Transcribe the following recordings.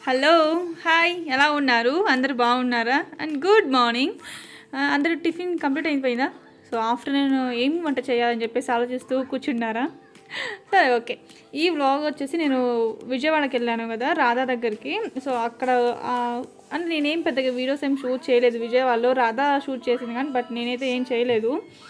hello hi ఎలా ఉన్నారు అందరూ బాగున్నారా అండ్ గుడ్ మార్నింగ్ అందరూ టిఫిన్ కంప్లీట్ అయిపోయిందా సో ఆఫ్టర్నూన్ ఏం వంట చేయాలని చెప్పేసి ఆలోచిస్తూ కూర్చున్నారా సరే ఓకే ఈ వ్లాగ్ వచ్చేసి నేను విజయవాడకి వెళ్ళాను కదా రాధా దగ్గరికి సో అక్కడ ఆ, అంటే నేనేం పెద్దగా వీడియోస్ ఏం షూట్ చేయలేదు విజయవాడలో రాధా షూట్ చేసింది కానీ బట్ నేనైతే ఏం చేయలేదు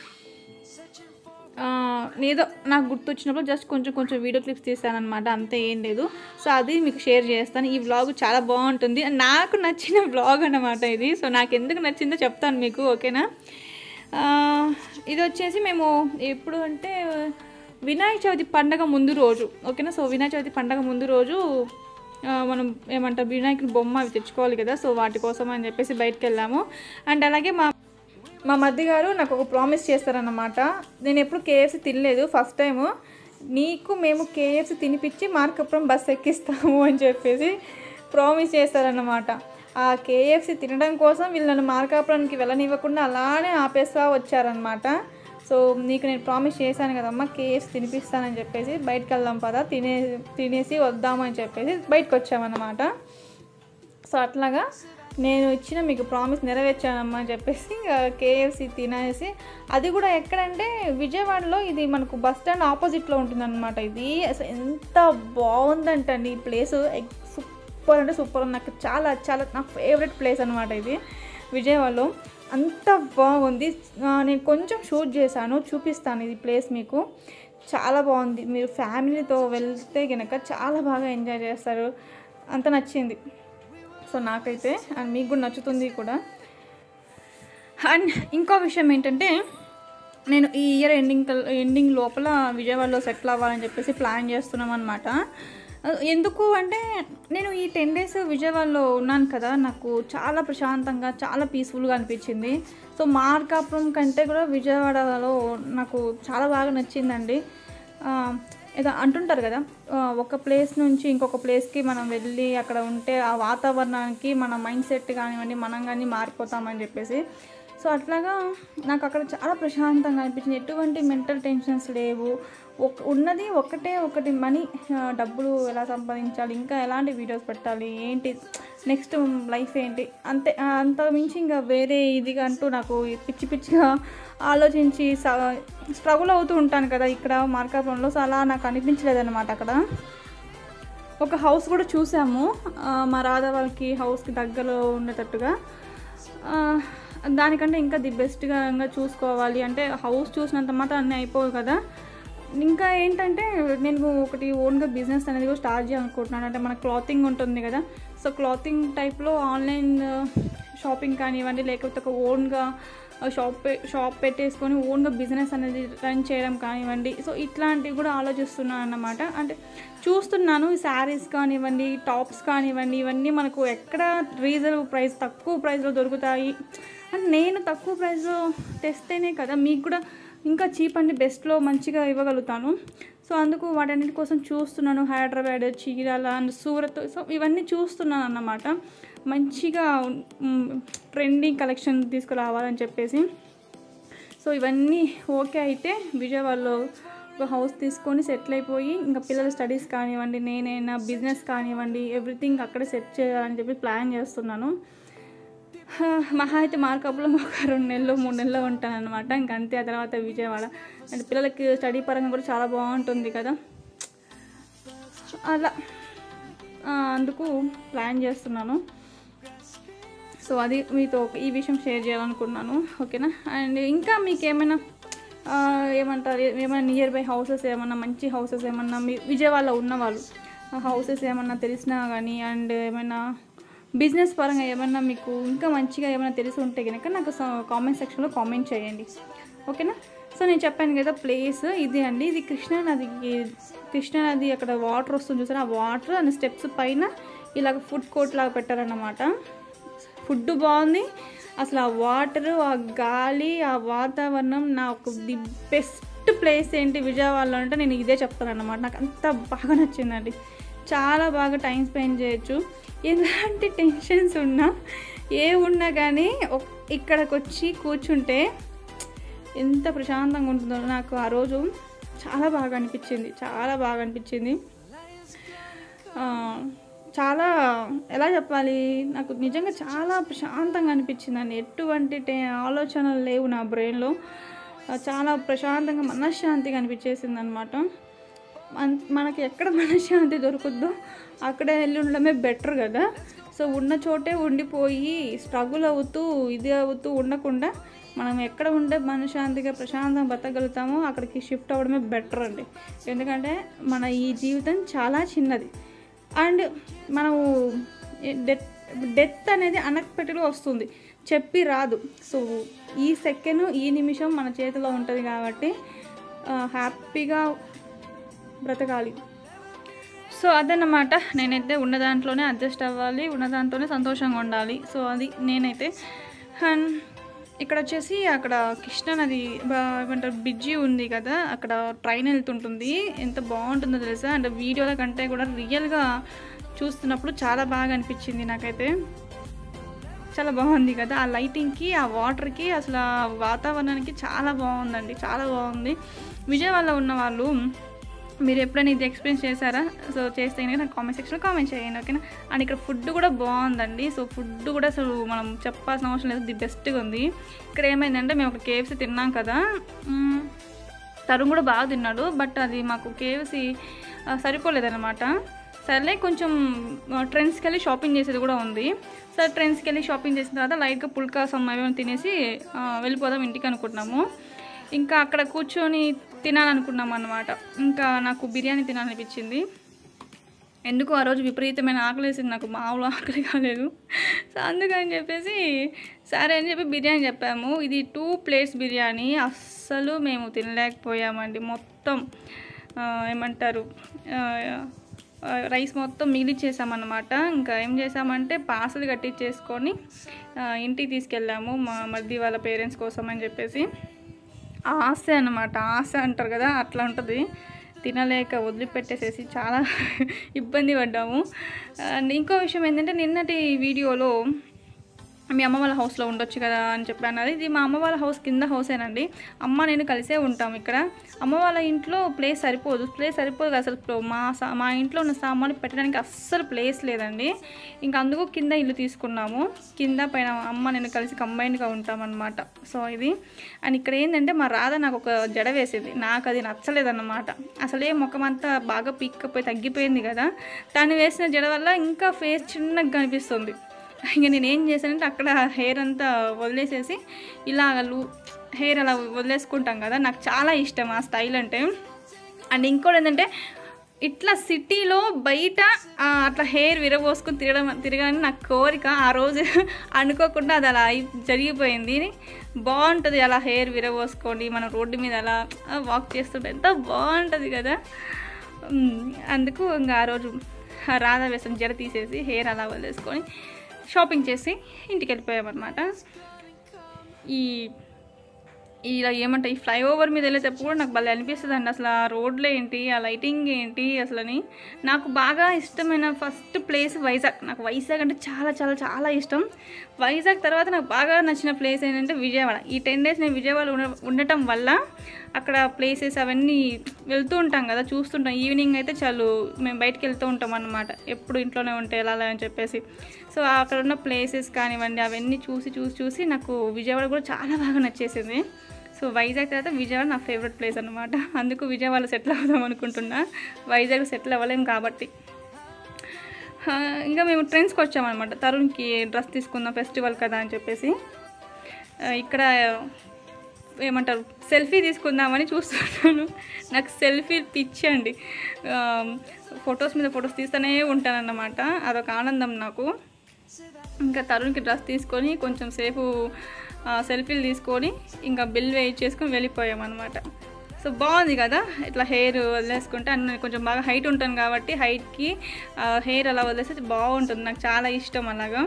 ఆ, ఏదో నాకు గుర్తొచ్చినప్పుడు జస్ట్ కొంచెం కొంచెం వీడియో క్లిప్స్ తీసాను అనమాట అంతే ఏం లేదు సో అది మీకు షేర్ చేస్తాను ఈ వ్లాగ్ చాలా బాగుంటుంది నాకు నచ్చిన వ్లాగ్ అన్నమాట ఇది సో నాకు ఎందుకు నచ్చిందో చెప్తాను మీకు ఓకేనా ఆ, ఇది వచ్చేసి మేము ఎప్పుడు అంటే వినాయక చవితి పండగ ముందు రోజు ఓకేనా సో వినాయక చవితి పండగ ముందు రోజు ఆ, మనం ఏమంటారు వినాయకుని బొమ్మ అవి తెచ్చుకోవాలి కదా సో వాటి కోసం అని చెప్పేసి బయటకు వెళ్ళాము అండ్ అలాగే మా మా మధ్య గారు నాకు ఒక ప్రామిస్ చేస్తారన్నమాట నేను ఎప్పుడు కేఎఫ్సి తినలేదు ఫస్ట్ టైము నీకు మేము కేఎఫ్సి తినిపించి మార్కపురం బస్ ఎక్కిస్తాము అని చెప్పేసి ప్రామిస్ చేస్తారన్నమాట ఆ కేఎఫ్సి తినడం కోసం వీళ్ళు నన్ను మార్కాపురానికి వెళ్ళనివ్వకుండా అలానే ఆపేస్తా వచ్చారనమాట సో నీకు నేను ప్రామిస్ చేశాను కదమ్మా కేఎఫ్సి తినిపిస్తానని చెప్పేసి బయటకు వెళ్దాం పదా తినే తినేసి వద్దామని చెప్పేసి బయటకు వచ్చామన్నమాట సో అట్లాగా నేను ఇచ్చిన మీకు ప్రామిస్ నెరవేర్చానమ్మా అని చెప్పేసి కేఎఫ్సి తినేసి అది కూడా ఎక్కడంటే విజయవాడలో ఇది మనకు బస్ స్టాండ్ ఆపోజిట్లో ఉంటుందన్నమాట ఇది అసలు ఎంత బాగుందంటండి ఈ ప్లేస్ సూపర్ అంటే సూపర్ నాకు చాలా చాలా నా ఫేవరెట్ ప్లేస్ అనమాట ఇది విజయవాడలో అంత బాగుంది ఆ, నేను కొంచెం షూట్ చేశాను చూపిస్తాను ఇది ప్లేస్ మీకు చాలా బాగుంది మీరు ఫ్యామిలీతో వెళ్తే కనుక చాలా బాగా ఎంజాయ్ చేస్తారు అంత నచ్చింది సో నాకైతే అండ్ మీకు కూడా నచ్చుతుంది కూడా అండ్ ఇంకో విషయం ఏంటంటే నేను ఈ ఇయర్ ఎండింగ్ ఎండింగ్ లోపల విజయవాడలో సెటిల్ అవ్వాలని చెప్పేసి ప్లాన్ చేస్తున్నాం అనమాట ఎందుకు అంటే నేను ఈ టెన్ డేస్ విజయవాడలో ఉన్నాను కదా నాకు చాలా ప్రశాంతంగా చాలా పీస్ఫుల్గా అనిపించింది సో మార్కాపురం కంటే కూడా విజయవాడలో నాకు చాలా బాగా నచ్చిందండి ఆ, ఏదో అంటుంటారు కదా ఆ, ఒక ప్లేస్ నుంచి ఇంకొక ప్లేస్కి మనం వెళ్ళి అక్కడ ఉంటే ఆ వాతావరణానికి మన మైండ్ సెట్ కానివ్వండి మనం కానీ మారిపోతామని చెప్పేసి సో అట్లాగా నాకు అక్కడ చాలా ప్రశాంతంగా అనిపించింది ఎటువంటి మెంటల్ టెన్షన్స్ లేవు ఒక ఉన్నది ఒకటే ఒకటి మనీ ఆ, డబ్బులు ఎలా సంపాదించాలి ఇంకా ఎలాంటి వీడియోస్ పెట్టాలి ఏంటి నెక్స్ట్ లైఫ్ ఏంటి అంతే ఆ, అంత మించి ఇంకా వేరే ఇదిగా అంటూ నాకు పిచ్చి పిచ్చిగా ఆలోచించి స్ట్రగుల్ అవుతూ ఉంటాను కదా ఇక్కడ మార్కాపురంలో సో అలా నాకు అనిపించలేదన్నమాట అక్కడ ఒక హౌస్ కూడా చూసాము ఆ, మా రాధా వాళ్ళకి హౌస్కి దగ్గరలో ఉండేటట్టుగా ఆ, దానికంటే ఇంకా ది బెస్ట్గా ఇంకా చూసుకోవాలి అంటే హౌస్ చూసినంత మాత్రం అన్నీ అయిపోవు కదా ఇంకా ఏంటంటే నేను ఒకటి ఓన్గా బిజినెస్ అనేది కూడా స్టార్ట్ చేయాలనుకుంటున్నాను అంటే మన క్లాతింగ్ ఉంటుంది కదా సో క్లాతింగ్ టైప్లో ఆన్లైన్ షాపింగ్ కానివ్వండి లేకపోతే ఒక ఓన్గా షాప్ పె- షాప్ పెట్టేసుకొని ఓన్గా బిజినెస్ అనేది రన్ చేయడం కానివ్వండి సో ఇట్లాంటివి కూడా ఆలోచిస్తున్నాను అన్నమాట అంటే చూస్తున్నాను ఈ శారీస్ కానివ్వండి టాప్స్ కానివ్వండి ఇవన్నీ మనకు ఎక్కడ రీజనబుల్ ప్రైస్ తక్కువ ప్రైస్లో దొరుకుతాయి అంటే నేను తక్కువ ప్రైస్లో తెస్తేనే కదా మీకు కూడా ఇంకా చీప్ అండ్ బెస్ట్లో మంచిగా ఇవ్వగలుగుతాను సో అందుకు వాటన్నిటి కోసం చూస్తున్నాను హైదరాబాద్ చీరాల అండ్ సూరత్ సో ఇవన్నీ చూస్తున్నాను అన్నమాట మంచిగా ట్రెండింగ్ కలెక్షన్ తీసుకురావాలని చెప్పేసి సో ఇవన్నీ ఓకే అయితే విజయవాడలో ఒక హౌస్ తీసుకొని సెటిల్ అయిపోయి ఇంకా పిల్లల స్టడీస్ కానివ్వండి నేనైనా బిజినెస్ కానివ్వండి ఎవ్రీథింగ్ అక్కడే సెట్ చేయాలని చెప్పి ప్లాన్ చేస్తున్నాను హా, మహా అయితే మార్కప్లో ఒక రెండు నెలలు మూడు నెలలు ఉంటాను అనమాట ఇంక అంతే ఆ తర్వాత విజయవాడ అండ్ పిల్లలకి స్టడీ పరంగా కూడా చాలా బాగుంటుంది కదా అలా ఆ, అందుకు ప్లాన్ చేస్తున్నాను సో అది మీతో ఒక- ఈ విషయం షేర్ చేయాలనుకున్నాను ఓకేనా అండ్ ఇంకా మీకు ఏమైనా ఆ, ఏమంటారు ఏ- ఏమైనా నియర్ బై హౌసెస్ ఏమన్నా మంచి హౌసెస్ ఏమన్నా మీ విజయవాడలో ఉన్నవాళ్ళు హౌసెస్ ఏమన్నా తెలిసినా కానీ అండ్ ఏమైనా బిజినెస్ పరంగా ఏమన్నా మీకు ఇంకా మంచిగా ఏమైనా తెలిసి ఉంటే కనుక నాకు కామెంట్ సెక్షన్లో కామెంట్ చేయండి ఓకేనా సో నేను చెప్పాను కదా ప్లేస్ ఇది అండి ఇది కృష్ణానదికి కృష్ణానది అక్కడ వాటర్ వస్తుంది చూసారా ఆ వాటర్ అండ్ స్టెప్స్ పైన ఇలాగ ఫుడ్ కోర్ట్ లాగా పెట్టారన్నమాట ఫుడ్ బాగుంది అసలు ఆ వాటర్ ఆ గాలి ఆ వాతావరణం నా ఒక ది బెస్ట్ ప్లేస్ ఏంటి విజయవాడలో అంటే నేను ఇదే చెప్తాను అన్నమాట నాకు అంత బాగా నచ్చిందండి చాలా బాగా టైం స్పెండ్ చేయొచ్చు ఎలాంటి టెన్షన్స్ ఉన్నా ఏ ఉన్నా కానీ ఒక్- ఇక్కడికి వచ్చి కూర్చుంటే ఎంత ప్రశాంతంగా ఉంటుందో నాకు ఆ రోజు చాలా బాగా అనిపించింది చాలా బాగా అనిపించింది ఆ, చాలా ఎలా చెప్పాలి నాకు నిజంగా చాలా ప్రశాంతంగా అనిపించిందండి ఎటువంటి టే ఆలోచనలు లేవు నా బ్రెయిన్లో చాలా ప్రశాంతంగా మనశ్శాంతిగా అనిపించేసింది అనమాట మనకి ఎక్కడ మనశ్శాంతి దొరుకుద్దో అక్కడే వెళ్ళి ఉండడమే బెటర్ కదా సో ఉన్న చోటే ఉండిపోయి స్ట్రగుల్ అవుతూ ఇది అవుతూ ఉండకుండా మనం ఎక్కడ ఉంటే మనశ్శాంతిగా ప్రశాంతంగా బతకగలుగుతామో అక్కడికి షిఫ్ట్ అవ్వడమే బెటర్ అండి ఎందుకంటే మన ఈ జీవితం చాలా చిన్నది అండ్ మనము డెత్ డెత్ అనేది అన్ఎక్స్పెక్టెడ్గా వస్తుంది చెప్పి రాదు సో ఈ సెకండ్ ఈ నిమిషం మన చేతిలో ఉంటుంది కాబట్టి హ్యాపీగా బ్రతకాలి సో అదన్నమాట నేనైతే ఉన్న దాంట్లోనే అడ్జస్ట్ అవ్వాలి ఉన్న దాంట్లోనే సంతోషంగా ఉండాలి సో అది నేనైతే అండ్ ఇక్కడ వచ్చేసి అక్కడ కృష్ణ నది బా- ఏమంటారు బ్రిడ్జి ఉంది కదా అక్కడ ట్రైన్ వెళ్తుంటుంది ఎంత బాగుంటుందో తెలుసా అంటే వీడియోల కంటే కూడా రియల్గా చూస్తున్నప్పుడు చాలా బాగా అనిపించింది నాకైతే చాలా బాగుంది కదా ఆ లైటింగ్కి ఆ వాటర్కి అసలు ఆ వాతావరణానికి చాలా బాగుందండి చాలా బాగుంది విజయవాడలో ఉన్న వాళ్ళు మీరు ఎప్పుడైనా ఇది ఎక్స్పీరియన్స్ చేశారా సో చేస్తే కనుక నాకు కామెంట్ సెక్షన్లో కామెంట్ చేయండి ఓకేనా అండ్ ఇక్కడ ఫుడ్ కూడా బాగుందండి సో ఫుడ్ కూడా అసలు మనం చెప్పాల్సిన అవసరం లేదు ది బెస్ట్గా ఉంది ఇక్కడ ఏమైందంటే మేము ఒక కేఎఫ్సీ తిన్నాం కదా మ్మ్, తరుణ్ కూడా బాగా తిన్నాడు బట్ అది మాకు కేఎఫ్సీ సరిపోలేదన్నమాట సర్లే కొంచెం ట్రెండ్స్కి వెళ్ళి షాపింగ్ చేసేది కూడా ఉంది సరే ట్రెండ్స్కి వెళ్ళి షాపింగ్ చేసిన తర్వాత లైట్గా పుల్కా సమ్ అవి ఏమైనా తినేసి ఆ, వెళ్ళిపోదాం ఇంటికి అనుకుంటున్నాము ఇంకా అక్కడ కూర్చొని తినాలనుకున్నాం అనమాట ఇంకా నాకు బిర్యానీ తినాలనిపించింది ఎందుకు ఆ రోజు విపరీతమైన ఆకలి వేసింది నాకు మామూలు ఆకలి కాలేదు సో అందుకని చెప్పేసి సరే అని చెప్పి బిర్యానీ చెప్పాము ఇది టూ ప్లేట్స్ బిర్యానీ అస్సలు మేము తినలేకపోయామండి మొత్తం ఆ, ఏమంటారు ఆ, ఆ, రైస్ మొత్తం మిగిలిచ్చేసామన్నమాట ఇంకా ఏం చేసామంటే పార్సల్ కట్టించేసుకొని ఆ, ఇంటికి తీసుకెళ్ళాము మా మధ్య వాళ్ళ పేరెంట్స్ కోసం అని చెప్పేసి ఆశ అన్నమాట ఆశ అంటారు కదా అట్లా ఉంటుంది తినలేక వదిలిపెట్టేసేసి చాలా ఇబ్బంది పడ్డాము అండ్ ఇంకో విషయం ఏంటంటే నిన్నటి వీడియోలో మీ అమ్మ వాళ్ళ హౌస్లో ఉండొచ్చు కదా అని చెప్పాను అది ఇది మా అమ్మ వాళ్ళ హౌస్ కింద హౌసేనండి అమ్మ నేను కలిసే ఉంటాం ఇక్కడ అమ్మ వాళ్ళ ఇంట్లో ప్లేస్ సరిపోదు ప్లేస్ సరిపోదు కదా అసలు ఇప్పుడు మా సా మా ఇంట్లో ఉన్న సామాన్లు పెట్టడానికి అస్సలు ప్లేస్ లేదండి ఇంకా అందుకు కింద ఇల్లు తీసుకున్నాము కింద పైన అమ్మ నేను కలిసి కంబైన్డ్గా ఉంటామన్నమాట సో ఇది అండ్ ఇక్కడ ఏంటంటే మా రాధ నాకు ఒక జడ వేసేది నాకు అది నచ్చలేదన్నమాట అసలే ముఖం అంతా బాగా పీక్కపోయి తగ్గిపోయింది కదా తను వేసిన జడ వల్ల ఇంకా ఫేస్ చిన్నగా కనిపిస్తుంది ఇంకా నేను ఏం చేశానంటే అక్కడ హెయిర్ అంతా వదిలేసేసి ఇలా లూ హెయిర్ అలా వదిలేసుకుంటాం కదా నాకు చాలా ఇష్టం ఆ స్టైల్ అంటే అండ్ ఇంకోటి ఏంటంటే ఇట్లా సిటీలో బయట ఆ, అట్లా హెయిర్ విరబోసుకుని తిరగడం తిరగాలని నాకు కోరిక ఆ రోజు అనుకోకుండా అది అలా అయి- జరిగిపోయింది బాగుంటుంది అలా హెయిర్ విరబోసుకొని మనం రోడ్డు మీద అలా వాక్ చేస్తుంటే ఎంత బాగుంటుంది కదా ఉమ్, అందుకు ఇంకా ఆ రోజు ఆ రాధా వేసిన జడ తీసేసి హెయిర్ అలా వదిలేసుకొని షాపింగ్ చేసి ఇంటికి వెళ్ళిపోయామన్నమాట ఈ ఇలా ఏమంటాయి ఈ ఫ్లైఓవర్ మీద వెళ్ళేటప్పుడు కూడా నాకు భలే అనిపిస్తుంది అండి అసలు ఆ రోడ్లు ఏంటి ఆ లైటింగ్ ఏంటి అసలని నాకు బాగా ఇష్టమైన ఫస్ట్ ప్లేస్ వైజాగ్ నాకు వైజాగ్ అంటే చాలా చాలా చాలా ఇష్టం వైజాగ్ తర్వాత నాకు బాగా నచ్చిన ప్లేస్ ఏంటంటే విజయవాడ ఈ టెన్ డేస్ నేను విజయవాడ ఉండ ఉండటం వల్ల అక్కడ ప్లేసెస్ అవన్నీ వెళ్తూ ఉంటాం కదా చూస్తుంటాం ఈవినింగ్ అయితే చాలు మేము బయటికి వెళ్తూ ఉంటాం అన్నమాట ఎప్పుడు ఇంట్లోనే ఉంటే ఎలా అని చెప్పేసి సో అక్కడ ఉన్న ప్లేసెస్ కానివ్వండి అవన్నీ చూసి చూసి చూసి నాకు విజయవాడ కూడా చాలా బాగా నచ్చేసింది సో వైజాగ్ తర్వాత విజయవాడ నా ఫేవరెట్ ప్లేస్ అనమాట అందుకు విజయవాడలో సెటిల్ అవుదాం అనుకుంటున్నా వైజాగ్ సెటిల్ అవ్వలేం కాబట్టి ఆ, ఇంకా మేము ట్రైన్స్కి వచ్చామన్నమాట తరుణ్కి డ్రెస్ తీసుకుందాం ఫెస్టివల్ కదా అని చెప్పేసి ఆ, ఇక్కడ ఏమంటారు సెల్ఫీ తీసుకుందామని చూస్తున్నాను నాకు సెల్ఫీ పిచ్చి అండి ఫొటోస్ మీద ఫొటోస్ తీస్తూనే ఉంటానన్నమాట అదొక ఆనందం నాకు ఇంకా తరుణ్కి డ్రెస్ తీసుకొని కొంచెం సేపు ఆ, సెల్ఫీలు తీసుకొని ఇంకా బిల్ వెయిట్ చేసుకొని వెళ్ళిపోయామన్నమాట సో బాగుంది కదా ఇట్లా హెయిర్ వదిలేసుకుంటే అండ్ నేను కొంచెం బాగా హైట్ ఉంటాను కాబట్టి హైట్కి హెయిర్ అలా వదిలేస్తే బాగుంటుంది నాకు చాలా ఇష్టం అలాగా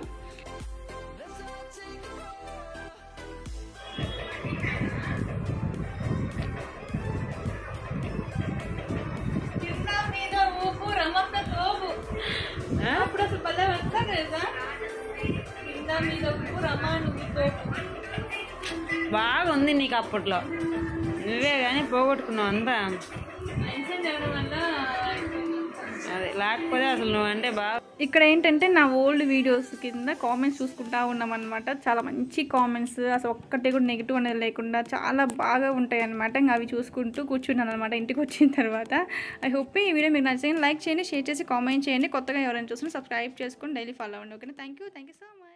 అప్పుడు అసలు భలే వస్తా కదా కింద మీద ఉప్పు రమ్మా నువ్వు తోపు బాగుంది నీకు అప్పట్లో నువ్వే కానీ పోగొట్టుకున్నావు అంతా మెన్షన్ చేయడం వల్ల అదే లేకపోతే అసలు నువ్వంటే బాగా ఇక్కడ ఏంటంటే నా ఓల్డ్ వీడియోస్ కింద కామెంట్స్ చూసుకుంటా ఉన్నాం అనమాట చాలా మంచి కామెంట్స్ అసలు ఒక్కటి కూడా నెగిటివ్ అనేది లేకుండా చాలా బాగా ఉంటాయి అనమాట ఇంకా అవి చూసుకుంటూ కూర్చున్నాను అనమాట ఇంటికి వచ్చిన తర్వాత ఐ హోప్ ఈ వీడియో మీకు నచ్చింది లైక్ చేయండి షేర్ చేసి కామెంట్ చేయండి కొత్తగా ఎవరైనా చూసినా సబ్స్క్రైబ్ చేసుకొని డైలీ ఫాలో అవ్వండి ఓకేనా thank you thank you so much